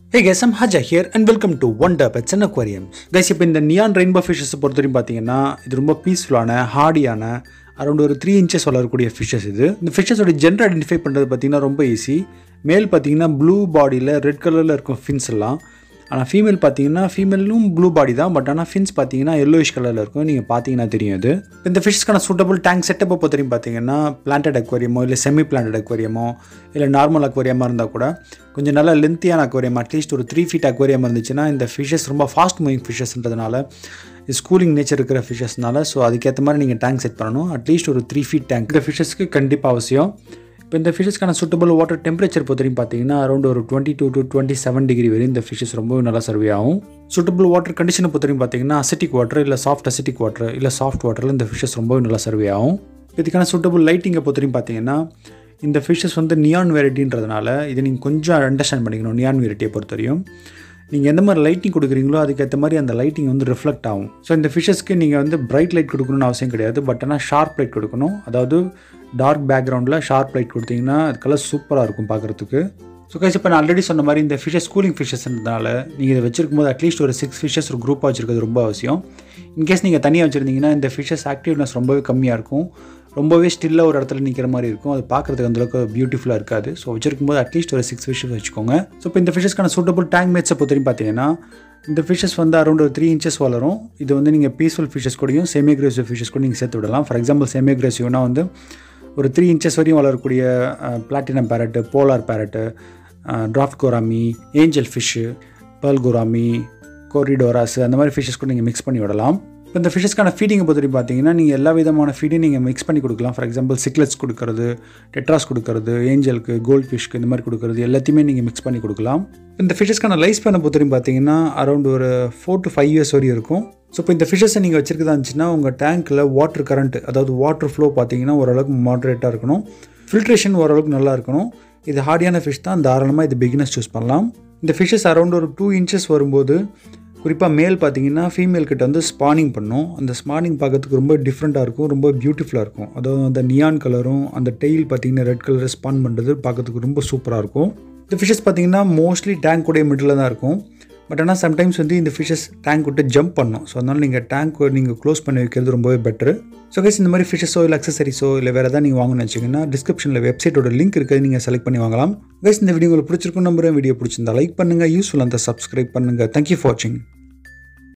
hey guys am Haja here and welcome to wonder pets and aquarium guys இப்போ இந்த neon rainbow fishes பொறுத்தவரையும் பார்த்தீங்கன்னா இது ரொம்ப பீஸ்ஃபுல்லான ஹார்டியான அரௌண்ட் ஒரு த்ரீ இன்ச்சஸ் வளரக்கூடிய ஃபிஷஸ் இது இந்த ஃபிஷஸோட ஜென்டர் ஐடென்டிஃபை பண்ணுறது பார்த்தீங்கன்னா ரொம்ப ஈஸி மேல் பார்த்தீங்கன்னா ப்ளூ பாடியில் ரெட் கலரில் இருக்கும் ஃபின்ஸ் எல்லாம் ஆனால் ஃபீமேல் பார்த்தீங்கன்னா ஃபீமேலும் ப்ளூ பாடி தான் பட் ஆனால் ஃபின்ஸ் பார்த்தீங்கன்னா yellowish கலரில் இருக்கும் நீங்கள் பார்த்தீங்கன்னா தெரியும் இது இந்த ஃபிஷ்க்கான சூட்டபிள் டேங்க் செட்டப்பை பொறுத்தவரையும் பார்த்தீங்கன்னா பிளான்டட் அக்வாரியமோ இல்லை செமி பிளான்டட் அக்வாரியமோ இல்லை நார்மல் அக்வாரியமாக இருந்தால் கூட கொஞ்சம் நல்ல லென்த்தியான அக்வாரியம் அட்லீஸ்ட் ஒரு த்ரீ ஃபீட் அக்வாரியம் இருந்துச்சுன்னா இந்த ஃபிஷஸ் ரொம்ப ஃபாஸ்ட் மூவிங் ஃபிஷஸ்ன்றதுனால ஸ்கூலிங் நேச்சர் இருக்கிற ஃபிஷஸ்னால ஸோ அதுக்கேற்ற மாதிரி நீங்கள் டேங்க் செட் பண்ணணும் அட்லீஸ்ட் ஒரு த்ரீ ஃபீட் டேங்க் இந்த ஃபிஷஸ்க்கு கண்டிப்பாக அவசியம் இப்போ இந்த ஃபிஷஸ்க்கான சூட்டபிள் வாட்டர் டெம்பரேச்சர் பொறுத்தவரையும் பார்த்தீங்கன்னா அரௌண்ட் ஒரு twenty two to twenty seven degree வரையும் இந்த ஃபிஷஸ் ரொம்ப நல்லா சர்வே ஆகும் சூட்டபிள் வாட்டர் கண்டிஷனை பொறுத்தவரையும் பார்த்தீங்கன்னா அசிட்டிக் வாட்டர் இல்லை சாஃப்ட் அசிட்டிக் வாட்டர் இல்லை சாஃப்ட் வாட்டரில் இந்த ஃபிஷஸ் ரொம்பவே நல்லா சர்வே ஆகும் இதுக்கான சூட்டபிள் லைட்டிங்கை பொறுத்தவரையும் பார்த்தீங்கன்னா இந்த ஃபிஷஸ் வந்து நியான் வெரைட்டின்றதுனால இதை நீங்கள் கொஞ்சம் அண்டர்ஸ்டாண்ட் பண்ணிக்கணும் நியான் வெரைட்டியை பொறுத்தவரையும் நீங்கள் எந்த மாதிரி லைட்டிங் கொடுக்குறீங்களோ அதுக்கேற்ற மாதிரி அந்த லைட்டிங் வந்து ரிஃப்ளெக்ட் ஆகும் ஸோ இந்த ஃபிஷஸ்க்கு நீங்கள் வந்து பிரைட் லைட் கொடுக்கணும்னு அவசியம் கிடையாது பட் ஆனால் ஷார்ப் லைட் கொடுக்கணும் அதாவது டார்க் பேக்ரவுண்டில் ஷார்ப் லைட் கொடுத்தீங்கன்னா அது கலர் சூப்பராக இருக்கும் பார்க்குறதுக்கு ஸோ கைஸ் இப்போ நான் ஆல்ரெடி சொன்ன மாதிரி இந்த ஃபிஷஸ் கூலிங் ஃபிஷஸ்ன்றதுனால நீங்கள் இதை வச்சிருக்கும் போது அட்லீஸ்ட் ஒரு சிக்ஸ் ஃபிஷஸ் ஒரு குரூப்பாக வச்சிருக்கிறது ரொம்ப அவசியம் இன்கேஸ் நீங்கள் தனியாக வச்சுருந்தீங்கன்னா இந்த ஃபிஷஸ் ஆக்டிவ்னஸ் ரொம்பவே கம்மியாக இருக்கும் ரொம்பவே ஸ்டில்லாக ஒரு இடத்துல நிற்கிற மாதிரி இருக்கும் அது பார்க்குறதுக்கு அந்தளவுக்கு பியூட்டிஃபுல்லாக இருக்காது ஸோ வச்சிருக்கும் போது அட்லீஸ்ட் ஒரு சிக்ஸ் ஃபிஷஸ் வச்சுக்கோங்க ஸோ இப்போ இந்த ஃபிஷஸ்க்கான சூட்டபிள் டேங்க் மேட்ஸை பொறுத்தவரையும் பார்த்தீங்கன்னா இந்த ஃபிஷஸ் வந்து அரௌண்ட் ஒரு த்ரீ இன்ச்சஸ் வளரும் இது வந்து நீங்கள் பீஸ்ஃபுல் ஃபிஷஸ் கூடயும் செமி அக்ரெசிவ் ஃபிஷஸ் கூட நீங்கள் சேர்த்து விடலாம் ஃபார் எக்ஸாம்பிள் செமி அக்ரெசிவ்னா வந்து ஒரு த்ரீ இன்ச்சஸ் வரையும் வளரக்கூடிய platinum parrot polar parrot dwarf gourami angel fish pearl gourami corydoras அந்த மாதிரி ஃபிஷஸ் கூட நீங்கள் மிக்ஸ் பண்ணி விடலாம் இப்போ இந்த ஃபிஷஸ்க்கான ஃபீடிங்கை பொறுத்து பார்த்தீங்கன்னா நீங்கள் எல்லா விதமான ஃபீடையும் நீங்கள் மிக்ஸ் பண்ணி கொடுக்கலாம் ஃபார் எக்ஸாம்பிள் சிக்லெட்ஸ் கொடுக்கறது டெட்ராஸ் கொடுக்கறது ஏஞ்சலுக்கு கோல்ட் ஃபிஷ்க்கு இந்த மாதிரி கொடுக்கறது எல்லாத்தையுமே நீங்கள் மிக்ஸ் பண்ணி கொடுக்கலாம் இந்த ஃபிஷஸ்க்கான லைஃப் ஸ்பேனை பொறுத்தவரையும் பார்த்தீங்கன்னா அரௌண்ட் ஒரு ஃபோர் டு ஃபைவ் இயர்ஸ் வரையும் இருக்கும் ஸோ இப்போ இந்த ஃபிஷஸை நீங்கள் வச்சிருக்கதா இருந்துச்சுன்னா உங்கள் டேங்க்கில் வாட்டர் கரண்ட் அதாவது வாட்டர் ஃப்ளோ பார்த்தீங்கன்னா ஓரளவுக்கு மாட்ரேட்டாக இருக்கணும் ஃபில்ட்ரேஷன் ஓரளவுக்கு நல்லா இருக்கணும் இது ஹார்டியான ஃபிஷ் தான் தாராளமாக இது பிகினஸ் சூஸ் பண்ணலாம் இந்த ஃபிஷஸ் அரௌண்ட் ஒரு டூ இன்ச்சஸ் வரும்போது குறிப்பாக மேல் பார்த்தீங்கன்னா ஃபீமேல் கிட்ட வந்து ஸ்பானிங் பண்ணும் அந்த ஸ்பானிங் பார்க்கறதுக்கு ரொம்ப டிஃப்ரெண்ட்டாக இருக்கும் ரொம்ப பியூட்டிஃபுல்லாக இருக்கும் அதாவது அந்த நியான் கலரும் அந்த டெய்ல் பார்த்தீங்கன்னா ரெட் கலர் ஸ்பான் பண்ணுறது பார்க்கறதுக்கு ரொம்ப சூப்பராக இருக்கும் இந்த ஃபிஷஸ் பார்த்தீங்கன்னா மோஸ்ட்லி டேங்க் உடைய மிடில் தான் இருக்கும் பட் ஆனால் சம்டைம்ஸ் வந்து இந்த ஃபிஷஸ் டேங்க் விட்டு ஜம்ப் பண்ணும் ஸோ அதனால் நீங்கள் டேங்க் நீங்கள் க்ளோஸ் பண்ணி வைக்கிறது ரொம்பவே பெட்ரு ஸோ கைஸ் இந்த மாதிரி ஃபிஷஸோ இல்லை அக்சசரிஸோ இல்லை வேறு எதாவது நீங்கள் வாங்கணும்னு வச்சிங்கன்னா டிஸ்கிரிப்ஷனில் வெப்சைட்டோட லிங்க் இருக்குது நீங்கள் செலக்ட் பண்ணி வாங்கலாம் கைஸ் இந்த வீடியோ உங்களுக்கு பிடிச்சிருக்கும் நம்புறேன் வீடியோ பிடிச்சிருந்தா லைக் பண்ணுங்கள் யூஸ்ஃபுல்லாக இருந்தால் சப்ஸ்கிரைப் பண்ணுங்கள் தேங்க்யூ ஃபார் வாட்சிங்